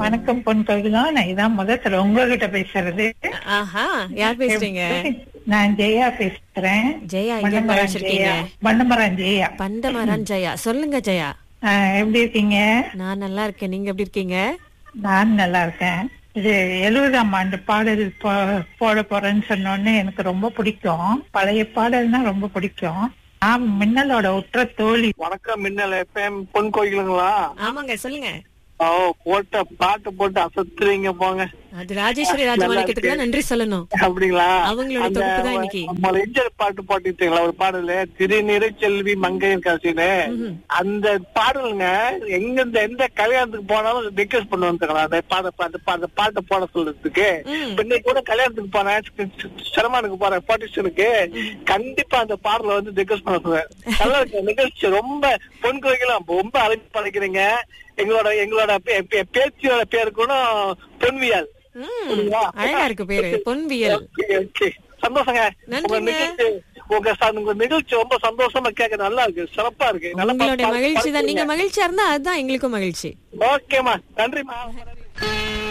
வணக்கம் பொன் கோகிலம் நான் இதான் முதல்ல உங்ககிட்ட பேசுறது ஆஹா யார் பேசுறீங்க நான் ஜெயா பேசுறேன் ஜெயா இங்க இருந்து வண்ணமரம் அழைச்சிருக்கீங்க ஜெயா வண்ணமரம் ஜெயா பண்டமரான் ஜெயா சொல்லுங்க ஜெயா ஆஹ், எப்படி இருக்கீங்க நான் நல்லா இருக்கேன் நீங்க எப்படி இருக்கீங்க நான் நல்லா இருக்கேன் இது எழுபதாம் ஆண்டு பாடல் போ- போட போறேன்னு சொன்னோன்னு எனக்கு ரொம்ப பிடிக்கும் பழைய பாடல்னா ரொம்ப பிடிக்கும் நான் மின்னலோட உற்ற தோழி வணக்கம் மின்னல் எஃப்எம் பொன் கோயிலுங்களா ஆமாங்க சொல்லுங்க ஓ போட்ட பாட்டு போட்டு அசத்துறீங்க போங்க அது ராஜேஸ்வரி ராஜமாணிக்கத்துக்கு தான் நன்றி சொல்லணும் அப்படிங்களா அவங்களோட அந்த தொகுப்பு தான் இன்னைக்கு. மலைஞ்சல் பாட்டு பாட்டுட்டீங்களா ஒரு பாடலு திருநிறை செல்வி மங்கையர் காசின்னு அந்த பாடலுங்க எங்க இந்த எந்த கல்யாணத்துக்கு போனாலும் ரிக்வெஸ்ட் பண்ணுவாங்க அந்த பாட அந்த பா- அந்த பாட்டை போட சொல்றதுக்கு ம். இப்ப இன்னைக்கு கூட கல்யாணத்துக்கு போனேன் சிரமானுக்கு போறேன் பாட்டிஷனுக்கு கண்டிப்பா அந்த பாடல வந்து ரிக்வெஸ்ட் பண்ண சொல்றேன் நல்லா இருக்கு நிகழ்ச்சி ரொம்ப பொன் கோயிலாம் ரொம்ப அழைப்பு படைக்கிறீங்க எங்களோட எங்களோட பே- பே- பேச்சியோட பேரு கூட பொன்வியால் ம், புரியுதா? அழகா இருக்கு பேரு பொன்வியல் Okay, okay. சந்தோஷங்க நன்றிங்க. உங்க நிகழ்ச்சி உங்க ச- உங்க நிகழ்ச்சி ரொம்ப சந்தோஷமா கேட்க நல்லா இருக்கு சிறப்பா இருக்கு நல்லா உங்களுடைய பா- மகிழ்ச்சி தான் நீங்க பா- மகிழ்ச்சியா இருந்தா அதுதான் எங்களுக்கும் மகிழ்ச்சி ஓகேமா நன்றிமா